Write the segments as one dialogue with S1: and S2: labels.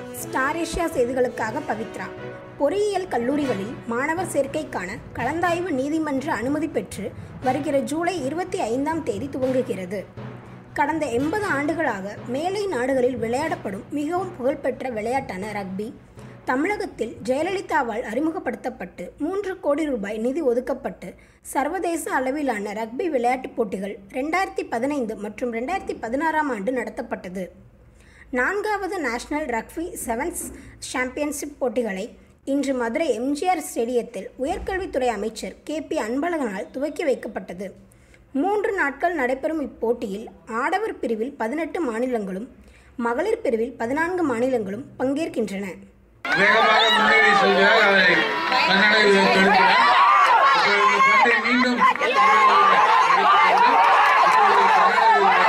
S1: Star Asia செய்திகளுக்காக பவித்ரா பொறியியல் கல்லூரிகளில் மாணவர் சேர்க்கைக்கான கலந்தாய்வு நீதிமன்ற அனுமதி பெற்று வருகிற ஜூலை இருபத்தி ஐந்தாம் தேதி துவங்குகிறது கடந்த எண்பது ஆண்டுகளாக மேலை நாடுகளில் விளையாடப்படும் மிகவும் புகழ்பெற்ற விளையாட்டான ரக்பி தமிழகத்தில் ஜெயலலிதாவால் அறிமுகப்படுத்தப்பட்டு மூன்று கோடி ரூபாய் நிதி ஒதுக்கப்பட்டு சர்வதேச அளவிலான ரக்பி விளையாட்டுப் போட்டிகள் ரெண்டாயிரத்தி பதினைந்து மற்றும் ரெண்டாயிரத்தி பதினாறாம் ஆண்டு நடத்தப்பட்டது நான்காவது நேஷனல் ரக்பி செவன்ஸ் சாம்பியன்ஷிப் போட்டிகளை இன்று மதுரை எம்ஜிஆர் ஸ்டேடியத்தில் உயர்கல்வித்துறை அமைச்சர் கே பி அன்பழகனால் துவக்கி வைக்கப்பட்டது மூன்று நாட்கள் நடைபெறும் இப்போட்டியில் ஆடவர் பிரிவில் பதினெட்டு மாநிலங்களும் மகளிர் பிரிவில் பதினான்கு மாநிலங்களும் பங்கேற்கின்றன
S2: வேகமாக முன்னேறி செல்கிறார் அதை கர்நாடகாவில் தடுக்கிறார் இப்பொழுது இந்த பந்தை மீண்டும் எடுத்துக்கொண்டு இப்பொழுது கர்நாடகாவில்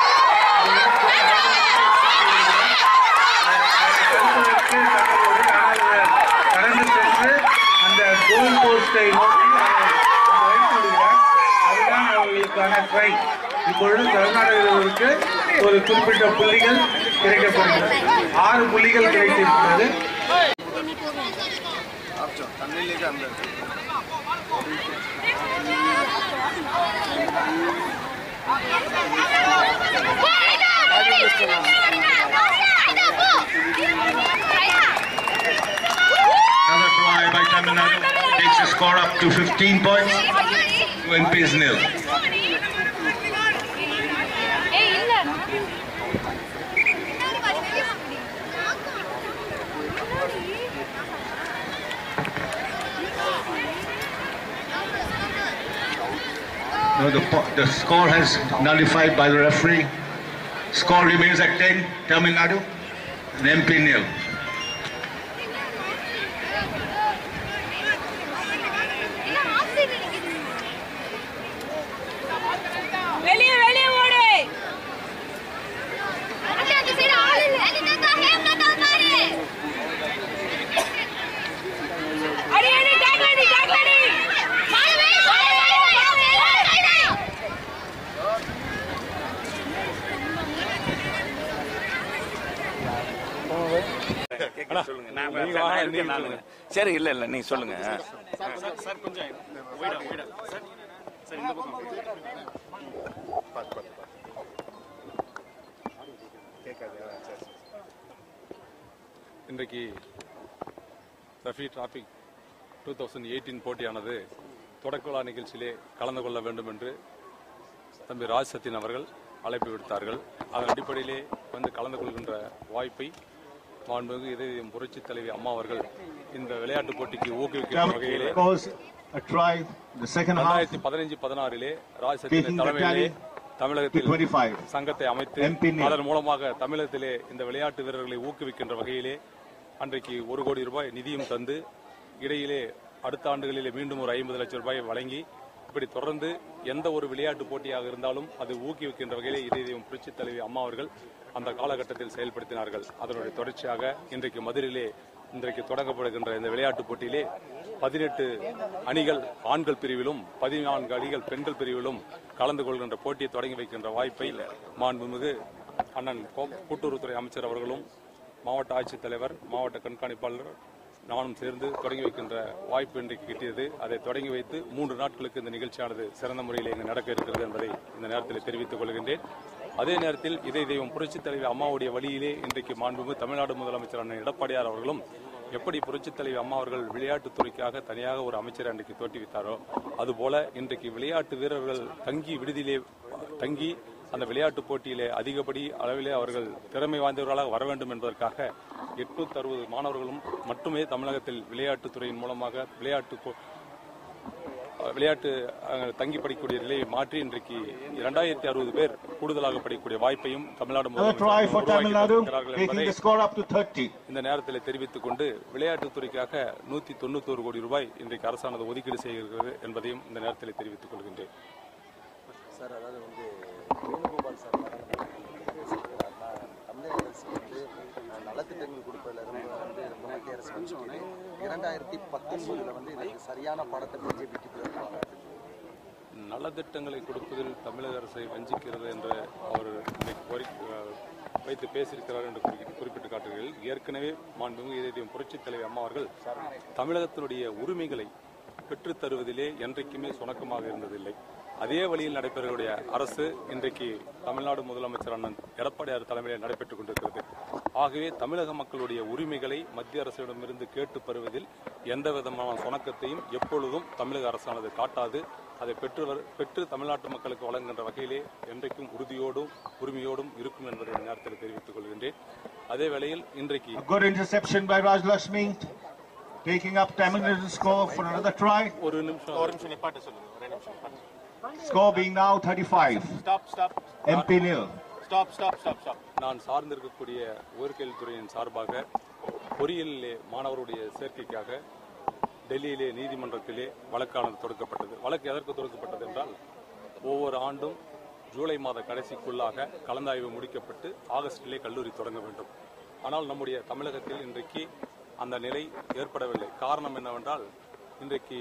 S2: கடந்து சென்று அந்த கோல் போஸ்டை நோக்கி அதை வைத்து விடுகிறார் அதுதான் அவர்களுக்கான ட்ரை இப்பொழுது கர்நாடகாவிற்கு ஒரு குறிப்பிட்ட புள்ளிகள் கிடைக்கப்படுகிறது ஆறு புள்ளிகள் கிடைத்திருக்கிறது
S3: Another try by Tamil Nadu takes the score up to 15 points. MP is nil.
S4: ஏய் இல்ல
S3: No, the, po- the score has nullified by the referee. Score remains at 10, Tamil Nadu, and MP nil.
S4: இல்ல off side நிக்குது வெளிய வெளிய ஓடு அந்த அந்த side ஆள் இல்ல அதுதான் ஹேம்ல தான் பாரு அடி அடி டாக்ல அடி டாக்ல அடி பாரு வெளிய பாரு வெளிய
S5: சரி இல்ல இல்ல நீங்க சொல்லுங்க
S6: இன்றைக்கு Rafi trophy two thousand eighteen போட்டியானது தொடக்க விழா நிகழ்ச்சியிலே கலந்து கொள்ள வேண்டும் என்று தம்பி ராஜ் சத்தியன் அவர்கள் அழைப்பு விடுத்தார்கள் அதன் அடிப்படையிலே வந்து கலந்து கொள்கின்ற வாய்ப்பை மாண்புமிகு இதயம் புரட்சி தலைவி அம்மா அவர்கள் இந்த விளையாட்டுப் போட்டிக்கு ஊக்குவிக்கும் வகையிலே
S7: Goes a try, the second half,
S6: ரெண்டாயிரத்தி பதினைஞ்சு பதினாறிலே ராஜ் சத்தியன்
S7: Taking the
S6: தலைமையிலே
S7: tally
S6: தமிழகத்தில்
S7: to 25.
S6: சங்கத்தை அமைத்து
S7: MP nil.
S6: அதன் மூலமாக தமிழகத்திலே இந்த விளையாட்டு வீரர்களை ஊக்குவிக்கின்ற வகையிலே அன்றைக்கு ஒரு கோடி ரூபாய் நிதியும் தந்து இடையிலே அடுத்த ஆண்டுகளிலே மீண்டும் ஒரு ஐம்பது லட்சம் ரூபாய் வழங்கி இப்படி தொடர்ந்து எந்த ஒரு விளையாட்டு போட்டியாக இருந்தாலும் அது ஊக்குவிக்கின்ற வகையிலே இதயம் புரட்சி தலைவி அம்மா அவர்கள் அந்த காலகட்டத்தில் செயல்படுத்தினார்கள் அதனுடைய தொடர்ச்சியாக இன்றைக்கு மதுரையிலே இன்றைக்கு தொடங்கப்படுகின்ற இந்த விளையாட்டுப் போட்டியிலே பதினெட்டு அணிகள் ஆண்கள் பிரிவிலும் பதினான்கு அணிகள் பெண்கள் பிரிவிலும் கலந்து கொள்கின்ற போட்டியை தொடங்கி வைக்கின்ற வாய்ப்பை மாண்புமிகு அண்ணன் கோ- கூட்டுறவுத்துறை அமைச்சர் அவர்களும் மாவட்ட ஆட்சித்தலைவர் மாவட்ட கண்காணிப்பாளர் நானும் சேர்ந்து தொடங்கி வைக்கின்ற வாய்ப்பு இன்றைக்கு கிட்டியது அதை தொடங்கி வைத்து மூன்று நாட்களுக்கு இந்த நிகழ்ச்சியானது சிறந்த முறையில் இங்கு நடக்க இருக்கிறது என்பதை இந்த நேரத்தில் தெரிவித்துக் கொள்கின்றேன் அதே நேரத்தில் இதை தெய்வம் புரட்சித் தலைவி அம்மாவுடைய வழியிலே இன்றைக்கு மாண்புமிகு தமிழ்நாடு முதலமைச்சர் அண்ணன் எடப்பாடியார் அவர்களும் எப்படி புரட்சித் தலைவி அம்மா அவர்கள் விளையாட்டுத் துறைக்காக தனியாக ஒரு அமைச்சரை அன்றைக்கு தோற்றுவித்தாரோ அதுபோல இன்றைக்கு விளையாட்டு வீரர்கள் தங்கி விடுதியிலே தங்கி அந்த விளையாட்டுப் போட்டியிலே அதிகப்படி அளவிலே அவர்கள் திறமை வாய்ந்தவர்களாக வர வேண்டும் என்பதற்காக எட்நூத்தி அறுபது மாணவர்களும் மட்டுமே தமிழகத்தில் விளையாட்டுத் துறையின் மூலமாக விளையாட்டு போ- விளையாட்டு அஹ், தங்கி படிக்கக்கூடிய நிலையை மாற்றி இன்றைக்கு இரண்டாயிரத்தி அறுபது பேர் கூடுதலாக படிக்கக்கூடிய வாய்ப்பையும் தமிழ்நாடு
S7: another try for
S6: முதலமைச்சர்
S7: Tamil
S6: உருவாக்கி
S7: Nadu,
S6: தந்திருக்கிறார்கள்
S7: taking
S6: என்பதை
S7: the score up to 30.
S6: இந்த நேரத்தில் தெரிவித்துக் கொண்டு விளையாட்டுத் துறைக்காக நூத்தி தொண்ணூத்தோரு கோடி ரூபாய் இன்றைக்கு அரசானது ஒதுக்கீடு செய்கிறது என்பதையும் இந்த நேரத்தில் தெரிவித்துக் கொள்கின்றேன்
S8: சார் அதாவது வந்து வேணுகோபால் சார் பேசுகிறாருன்னா தமிழக அரசு வந்து அஹ், நலத்திட்டங்கள் கொடுப்பதில் ரொம்ப வந்து ரொம்ப மத்திய அரசு வச்சுக்கிட்டு இரண்டாயிரத்தி பத்தொன்பதுல வந்து இதுக்கு சரியான படத்தை பிஜேபிக்கு போயிருக்காங்க
S6: நலத்திட்டங்களை கொடுப்பதில் தமிழக அரசை வஞ்சிக்கிறது என்று அவர் இன்னைக்கு கோரி- அஹ், வைத்து பேசியிருக்கிறார் என்று குறி- குறிப்பிட்டு காட்டுகையில் ஏற்கனவே மாண்புமிகு இதயம் புரட்சித் தலைவர் அம்மா அவர்கள் தமிழகத்தினுடைய உரிமைகளை பெற்றுத் தருவதிலே என்றைக்குமே சுணக்கமாக இருந்ததில்லை அதே வழியில் நடைபெறக்கூடிய அரசு இன்றைக்கு தமிழ்நாடு முதலமைச்சர் அண்ணன் எடப்பாடியார் தலைமையில் நடைபெற்றுக் கொண்டிருக்கிறது ஆகவே தமிழக மக்களுடைய உரிமைகளை மத்திய அரசிடமிருந்து கேட்டு பெறுவதில் எந்த விதமான சுணக்கத்தையும் எப்பொழுதும் தமிழக அரசானது காட்டாது அதை பெற்று வரு- பெற்று தமிழ்நாட்டு மக்களுக்கு வழங்குகின்ற வகையிலே என்றைக்கும் உறுதியோடும் உரிமையோடும் இருக்கும் என்பதை இந்த நேரத்தில் தெரிவித்துக் கொள்கின்றேன் அதே வேளையில் இன்றைக்கு
S7: A good interception by Raj Lakshmi, taking up Tamil Nadu score for another try.
S6: ஒரு நிமிஷம்
S7: Score being now 35.
S9: Stop, stop,
S7: MP nil.
S9: stop, stop, stop, stop.
S6: நான் சார்ந்திருக்கக்கூடிய உயர்கல்வித்துறையின் சார்பாக பொறியியலிலே மாணவருடைய சேர்க்கைக்காக டெல்லியிலே நீதிமன்றத்திலே வழக்கானது தொடக்கப்பட்டது வழக்கு எதற்கு தொடக்கப்பட்டது என்றால் ஒவ்வொரு ஆண்டும் ஜூலை மாத கடைசிக்குள்ளாக கலந்தாய்வு முடிக்கப்பட்டு ஆகஸ்டிலே கல்லூரி தொடங்க வேண்டும் ஆனால் நம்முடைய தமிழகத்தில் இன்றைக்கு அந்த நிலை ஏற்படவில்லை காரணம் என்னவென்றால் இன்றைக்கு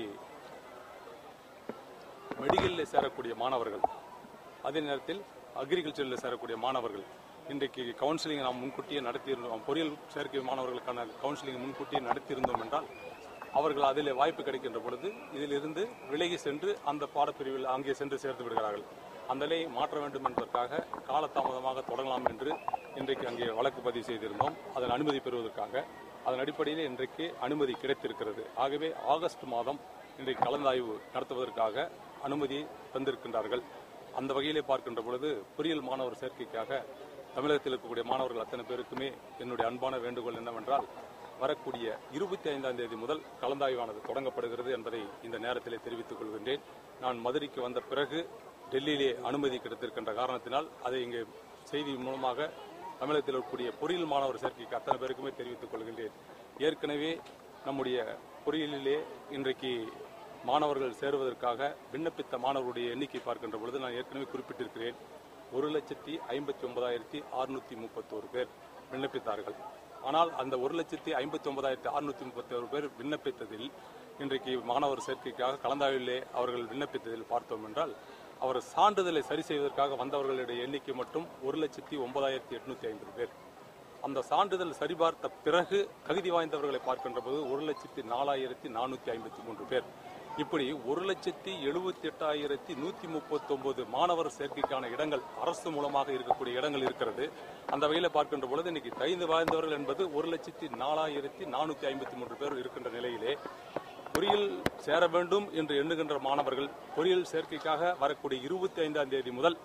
S6: மெடிக்கலில் சேரக்கூடிய மாணவர்கள் அதே நேரத்தில் அக்ரிகல்ச்சரில் சேரக்கூடிய மாணவர்கள் இன்றைக்கு கவுன்சிலிங் நாம் முன்கூட்டியே நடத்தியிருந்தோம் பொறியியல் சேர்க்கை மாணவர்களுக்கான கவுன்சிலிங் முன்கூட்டியே நடத்தியிருந்தோம் என்றால் அவர்கள் அதில் வாய்ப்பு கிடைக்கின்ற பொழுது இதிலிருந்து விலகி சென்று அந்த பாடப்பிரிவில் அங்கே சென்று சேர்த்து விடுகிறார்கள் அந்த நிலையை மாற்ற வேண்டும் என்பதற்காக காலதாமதமாக தொடங்கலாம் என்று இன்றைக்கு அங்கே வழக்கு பதிவு செய்திருந்தோம் அதன் அனுமதி பெறுவதற்காக அதன் அடிப்படையில் இன்றைக்கு அனுமதி கிடைத்திருக்கிறது ஆகவே ஆகஸ்ட் மாதம் இன்றைக்கு கலந்தாய்வு நடத்துவதற்காக அனுமதி தந்திருக்கின்றார்கள் அந்த வகையிலே பார்க்கின்ற பொழுது பொறியியல் மாணவர் சேர்க்கைக்காக தமிழகத்தில் இருக்கக்கூடிய மாணவர்கள் அத்தனை பேருக்குமே என்னுடைய அன்பான வேண்டுகோள் என்னவென்றால் வரக்கூடிய இருபத்தி ஐந்தாம் தேதி முதல் கலந்தாய்வானது தொடங்கப்படுகிறது என்பதை இந்த நேரத்திலே தெரிவித்துக் கொள்கின்றேன் நான் மதுரைக்கு வந்த பிறகு டெல்லியிலே அனுமதி கிடைத்திருக்கின்ற காரணத்தினால் அதை இங்கே செய்தி மூலமாக தமிழகத்தில் இருக்கக்கூடிய பொறியியல் மாணவர் சேர்க்கைக்கு அத்தனை பேருக்குமே தெரிவித்துக் கொள்கின்றேன் ஏற்கனவே நம்முடைய பொறியியலிலே இன்றைக்கு மாணவர்கள் சேருவதற்காக விண்ணப்பித்த மாணவர்களுடைய எண்ணிக்கை பார்க்கின்ற பொழுது நான் ஏற்கனவே குறிப்பிட்டிருக்கிறேன் ஒரு லட்சத்தி ஐம்பத்தி ஒன்பதாயிரத்தி அறுநூத்தி முப்பத்தோரு பேர் விண்ணப்பித்தார்கள் ஆனால் அந்த ஒரு லட்சத்தி ஐம்பத்தி ஒன்பதாயிரத்தி அறுநூத்தி முப்பத்தோரு பேர் விண்ணப்பித்ததில் இன்றைக்கு மாணவர் சேர்க்கைக்காக கலந்தாய்விலே அவர்கள் விண்ணப்பித்ததில் பார்த்தோம் என்றால் அவர் சான்றிதழை சரி செய்வதற்காக வந்தவர்களுடைய எண்ணிக்கை மட்டும் ஒரு லட்சத்தி ஒன்பதாயிரத்தி எட்நூத்தி ஐம்பது பேர் அந்த சான்றிதழ் சரிபார்த்த பிறகு தகுதி வாய்ந்தவர்களை பார்க்கின்ற போது ஒரு லட்சத்தி நாலாயிரத்தி நானூத்தி ஐம்பத்தி மூன்று பேர் இப்படி ஒரு லட்சத்தி எழுபத்தி எட்டாயிரத்தி நூத்தி முப்பத்தி ஒன்பது மாணவர் சேர்க்கைக்கான இடங்கள் அரசு மூலமாக இருக்கக்கூடிய இடங்கள் இருக்கிறது அந்த வகையில பார்க்கின்ற பொழுது இன்னைக்கு தகுதி வாய்ந்தவர்கள் என்பது ஒரு லட்சத்தி நாலாயிரத்தி நானூத்தி ஐம்பத்தி மூன்று பேர் இருக்கின்ற நிலையிலே பொறியியல் சேர வேண்டும் என்று எண்ணுகின்ற மாணவர்கள் பொறியியல் சேர்க்கைக்காக வரக்கூடிய இருபத்தி ஐந்தாம் தேதி முதல்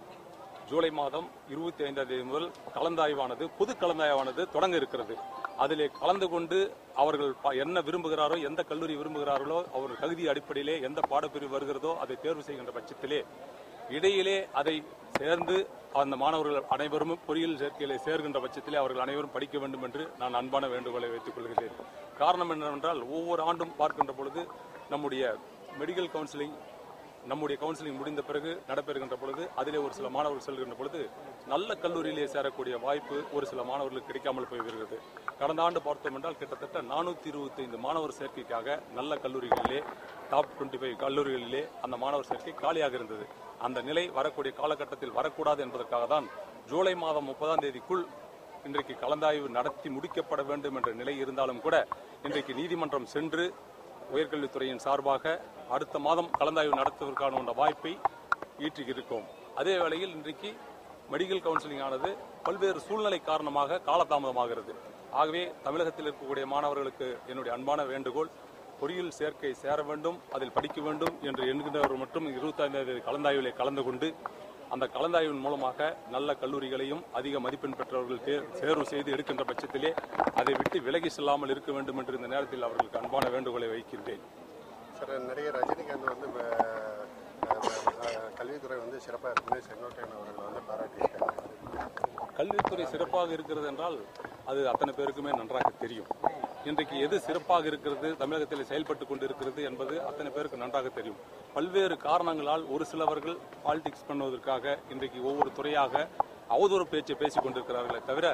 S6: ஜூலை மாதம் இருபத்தி ஐந்தாம் தேதி முதல் கலந்தாய்வானது பொது கலந்தாய்வானது தொடங்க இருக்கிறது அதிலே கலந்து கொண்டு அவர்கள் ப- என்ன விரும்புகிறாரோ எந்த கல்லூரி விரும்புகிறார்களோ அவர் தகுதி அடிப்படையிலே எந்த பாடப்பிரிவு வருகிறதோ அதை தேர்வு செய்கின்ற பட்சத்திலே இடையிலே அதை சேர்ந்து அந்த மாணவர்கள் அனைவரும் பொறியியல் சேர்க்கையிலே சேர்கின்ற பட்சத்திலே அவர்கள் அனைவரும் படிக்க வேண்டும் என்று நான் அன்பான வேண்டுகோளை வைத்துக் கொள்கிறேன் காரணம் என்னவென்றால் ஒவ்வொரு ஆண்டும் பார்க்கின்ற பொழுது நம்முடைய மெடிக்கல் கவுன்சிலிங் நம்முடைய கவுன்சிலிங் முடிந்த பிறகு நடைபெறுகின்ற பொழுது அதிலே ஒரு சில மாணவர்கள் செல்கின்ற பொழுது நல்ல கல்லூரியிலே சேரக்கூடிய வாய்ப்பு ஒரு சில மாணவர்களுக்கு கிடைக்காமல் போய் வருகிறது கடந்த ஆண்டு பார்த்தோம் என்றால் கிட்டத்தட்ட நானூத்தி இருபத்தி ஐந்து மாணவர் சேர்க்கைக்காக நல்ல கல்லூரிகளிலே டாப் டுவெண்ட்டி ஃபைவ் கல்லூரிகளிலே அந்த மாணவர் சேர்க்கை காலியாக இருந்தது அந்த நிலை வரக்கூடிய காலகட்டத்தில் வரக்கூடாது என்பதற்காக தான் ஜூலை மாதம் முப்பதாம் தேதிக்குள் இன்றைக்கு கலந்தாய்வு நடத்தி முடிக்கப்பட வேண்டும் என்ற நிலை இருந்தாலும் கூட இன்றைக்கு நீதிமன்றம் சென்று உயர்கல்வித்துறையின் சார்பாக அடுத்த மாதம் கலந்தாய்வு நடத்துவதற்கான அந்த வாய்ப்பை ஈட்டி இருக்கோம் அதே வேளையில் இன்றைக்கு மெடிக்கல் கவுன்சிலிங் ஆனது பல்வேறு சூழ்நிலை காரணமாக காலதாமதமாகிறது ஆகவே தமிழகத்தில் இருக்கக்கூடிய மாணவர்களுக்கு என்னுடைய அன்பான வேண்டுகோள் பொறியியல் சேர்க்கை சேர வேண்டும் அதில் படிக்க வேண்டும் என்று எண்கின்றவர் மட்டும் இருபத்தைந்தாம் தேதி கலந்தாய்விலே கலந்து கொண்டு அந்த கலந்தாய்வின் மூலமாக நல்ல கல்லூரிகளையும் அதிக மதிப்பெண் பெற்றவர்கள் தே- தேர்வு செய்து எடுக்கின்ற பட்சத்திலே அதை விட்டு விலகி செல்லாமல் இருக்க வேண்டும் என்று இந்த நேரத்தில் அவர்களுக்கு அன்பான வேண்டுகோளை வைக்கின்றேன்
S8: சார் நடிகர் ரஜினிகாந்த் வந்து அஹ், அஹ், கல்வித்துறை வந்து சிறப்பாக இருக்குன்னு செங்கோட்டையன் அவர்கள் வந்து பாராட்டியிருக்காங்க
S6: கல்வித்துறை சிறப்பாக இருக்கிறது என்றால் அது அத்தனை பேருக்குமே நன்றாக தெரியும் இன்றைக்கு எது சிறப்பாக இருக்கிறது தமிழகத்தில் செயல்பட்டு கொண்டிருக்கிறது என்பது அத்தனை பேருக்கு நன்றாக தெரியும் பல்வேறு காரணங்களால் ஒரு சிலவர்கள் பாலிடிக்ஸ் பண்ணுவதற்காக இன்றைக்கு ஒவ்வொரு துறையாக அவதூறு பேச்சை பேசிக் கொண்டிருக்கிறார்களே தவிர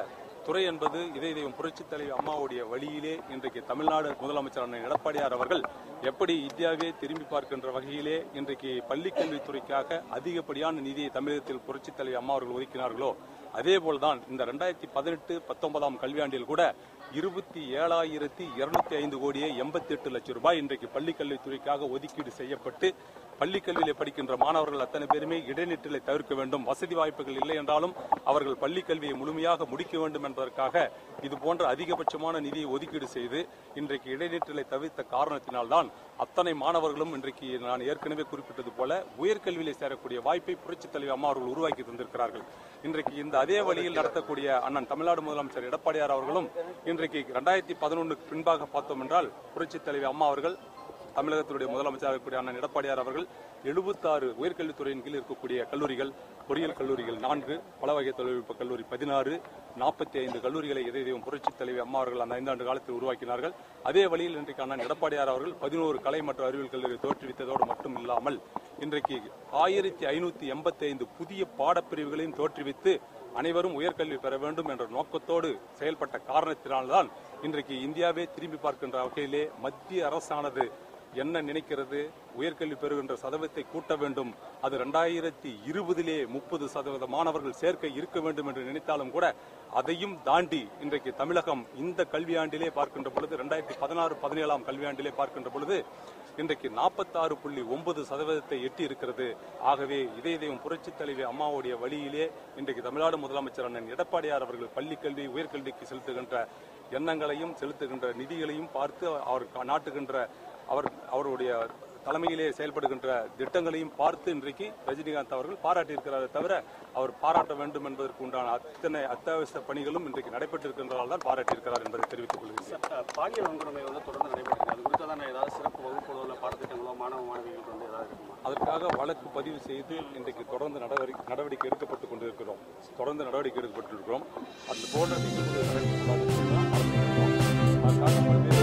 S6: துறை என்பது இதய தெய்வம் புரட்சித் தலைவி அம்மாவுடைய வழியிலே இன்றைக்கு தமிழ்நாடு முதலமைச்சர் அண்ணன் எடப்பாடியார் அவர்கள் எப்படி இந்தியாவே திரும்பி பார்க்கின்ற வகையிலே இன்றைக்கு பள்ளிக்கல்வித்துறைக்காக அதிகப்படியான நிதியை தமிழகத்தில் புரட்சித் தலைவி அம்மா அவர்கள் ஒதுக்கினார்களோ அதே போல்தான் இந்த ரெண்டாயிரத்தி பதினெட்டு பத்தொன்பதாம் கல்வியாண்டில் கூட இருபத்தி ஏழாயிரத்தி இருநூத்தி ஐந்து கோடியே எண்பத்தி எட்டு லட்சம் ரூபாய் இன்றைக்கு பள்ளிக்கல்வித்துறைக்காக ஒதுக்கீடு செய்யப்பட்டு பள்ளிக்கல்வியிலே படிக்கின்ற மாணவர்கள் அத்தனை பேருமே இடைநிற்றலை தவிர்க்க வேண்டும் வசதி வாய்ப்புகள் இல்லை என்றாலும் அவர்கள் பள்ளிக்கல்வியை முழுமையாக முடிக்க வேண்டும் என்பதற்காக இது போன்ற அதிகபட்சமான நிதியை ஒதுக்கீடு செய்து இன்றைக்கு இடைநிற்றலை தவிர்த்த காரணத்தினால்தான் அத்தனை மாணவர்களும் இன்றைக்கு நான் ஏற்கனவே குறிப்பிட்டது போல உயர்கல்வியிலே சேரக்கூடிய வாய்ப்பை புரட்சித் தலைவர் அம்மா அவர்கள் உருவாக்கி தந்திருக்கிறார்கள் இன்றைக்கு இந்த அதே வழியில் நடத்தக்கூடிய அண்ணன் தமிழ்நாடு முதலமைச்சர் எடப்பாடியார் அவர்களும் இன்றைக்கு இரண்டாயிரத்தி பதினொன்றுக்கு பின்பாக பார்த்தோம் என்றால் புரட்சித் தலைவி அம்மா அவர்கள் தமிழகத்தினுடைய முதலமைச்சராக இருக்கக்கூடிய அண்ணன் எடப்பாடியார் அவர்கள் எழுபத்தாறு உயர்கல்வித்துறையின் கீழ் இருக்கக்கூடிய கல்லூரிகள் பொறியியல் கல்லூரிகள் நான்கு பல வகை தொழில்நுட்ப கல்லூரி பதினாறு நாற்பத்தி ஐந்து கல்லூரிகளை இதயம் புரட்சித் தலைவி அம்மா அவர்கள் அந்த ஐந்தாண்டு காலத்தில் உருவாக்கினார்கள் அதே வழியில் இன்றைக்கு அண்ணன் எடப்பாடியார் அவர்கள் பதினோரு கலை மற்றும் அறிவியல் கல்லூரி தோற்றுவித்ததோடு மட்டும் இல்லாமல் இன்றைக்கு ஆயிரத்தி ஐநூத்தி எண்பத்தி ஐந்து புதிய பாடப்பிரிவுகளையும் தோற்றுவித்து அனைவரும் உயர்கல்வி பெற வேண்டும் என்ற நோக்கத்தோடு செயல்பட்ட காரணத்தினால்தான் இன்றைக்கு இந்தியாவே திரும்பி பார்க்கின்ற வகையிலே மத்திய அரசானது என்ன நினைக்கிறது உயர்கல்வி பெறுகின்ற சதவீதத்தை கூட்ட வேண்டும் அது ரெண்டாயிரத்தி இருபதிலே முப்பது சதவீத மாணவர்கள் சேர்க்கை இருக்க வேண்டும் என்று நினைத்தாலும் கூட அதையும் தாண்டி இன்றைக்கு தமிழகம் இந்த கல்வியாண்டிலே பார்க்கின்ற பொழுது ரெண்டாயிரத்தி பதினாறு பதினேழாம் கல்வியாண்டிலே பார்க்கின்ற பொழுது இன்றைக்கு நாற்பத்தாறு புள்ளி ஒன்பது சதவீதத்தை எட்டி இருக்கிறது ஆகவே இதய தெய்வம் புரட்சித் தலைவி அம்மாவுடைய வழியிலே இன்றைக்கு தமிழ்நாடு முதலமைச்சர் அண்ணன் எடப்பாடியார் அவர்கள் பள்ளிக்கல்வி உயர்கல்விக்கு செலுத்துகின்ற எண்ணங்களையும் செலுத்துகின்ற நிதிகளையும் பார்த்து அவர் நாட்டுகின்ற அவர் அவருடைய தலைமையிலே செயல்படுகின்ற திட்டங்களையும் பார்த்து இன்றைக்கு ரஜினிகாந்த் அவர்கள் பாராட்டியிருக்கிறாரே தவிர அவர் பாராட்ட வேண்டும் என்பதற்கு உண்டான அத்தனை அத்தியாவசிய பணிகளும் இன்றைக்கு நடைபெற்றிருக்கின்றதால் தான் பாராட்டியிருக்கிறார் என்பதை தெரிவித்துக் கொள்கிறேன்
S9: பாலியல் வன்கொடுமை வந்து தொடர்ந்து நடைபெற்று அது குறித்து தான் ஏதாவது சிறப்பு வகுப்புகளோ இல்லை பாடத்திட்டங்களோ மாணவ மாணவிகளுக்கு வந்து ஏதாவது இருக்குமா
S6: அதற்காக வழக்கு பதிவு செய்து இன்றைக்கு தொடர்ந்து நடவடிக்கை நடவடிக்கை எடுக்கப்பட்டுக் கொண்டிருக்கிறோம் தொடர்ந்து நடவடிக்கை எடுக்கப்பட்டிருக்கிறோம் அது போன்ற நிகழ்வுகள் நடக்கக்கூடாது என்று தான் அரசு அதற்காக பல்வேறு